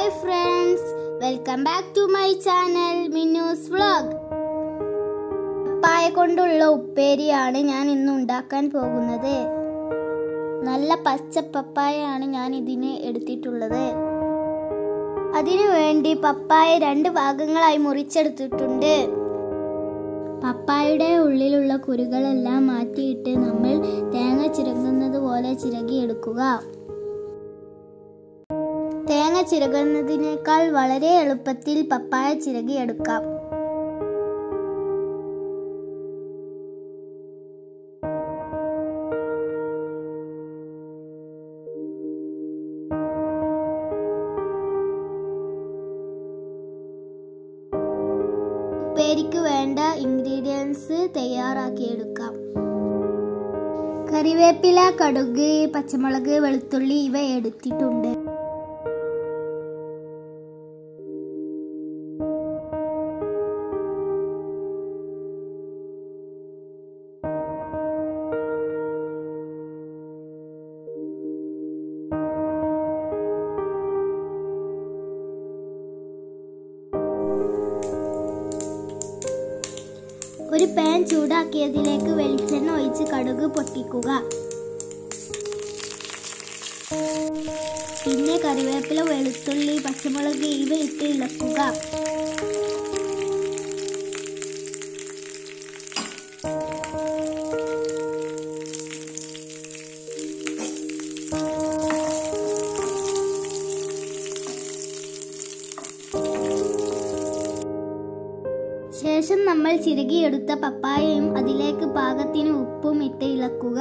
hi friends welcome back to my channel Minnoos vlog പപ്പായ കൊണ്ടുള്ള ഉപ്പേരിയാണ് ഞാൻ ഇന്ന് ഉണ്ടാക്കാൻ പോകുന്നത് നല്ല പച്ച പപ്പായയാണ് ഞാൻ ഇതിന് എടുത്തിട്ടുള്ളത് അതിനു വേണ്ടി പപ്പായ രണ്ട് ഭാഗങ്ങളായി മുറിച്ചെടുത്തിട്ടുണ്ട് പപ്പായയുടെ ഉള്ളിലുള്ള കുരുകളെല്ലാം മാറ്റിയിട്ട് നമ്മൾ തേങ്ങ ചിരകുന്നത് പോലെ ചിരകിയെടുക്കുക തേങ്ങ ചിരകുന്നതിനേക്കാൾ വളരെ എളുപ്പത്തിൽ പപ്പായ ചിരകിയെടുക്കാം ഉപ്പേരിക്ക് വേണ്ട ഇൻഗ്രീഡിയൻസ് തയ്യാറാക്കിയെടുക്കാം കറിവേപ്പില കടുക് പച്ചമുളക് വെളുത്തുള്ളി ഇവ എടുത്തിട്ടുണ്ട് ഒരു പാൻ ചൂടാക്കിയതിലേക്ക് വെളിച്ചെണ്ണ ഒഴിച്ച് കടുക് പൊട്ടിക്കുക പിന്നെ കറിവേപ്പില വെളുത്തുള്ളി പച്ചമുളക് ഇവ ഇട്ട് ഇളക്കുക ശേഷം നമ്മൾ ചിരകിയെടുത്ത പപ്പായയും അതിലേക്ക് പാകത്തിന് ഉപ്പും ഇട്ട് ഇളക്കുക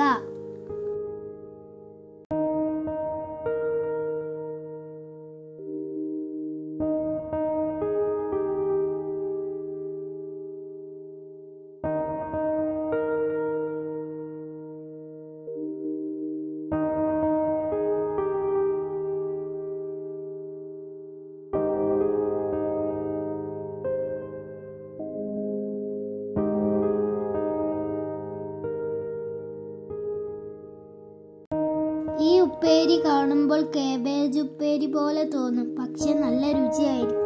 ഈ ഉപ്പേരി കാണുമ്പോൾ കേബേജ് ഉപ്പേരി പോലെ തോന്നും പക്ഷെ നല്ല രുചിയായിരിക്കും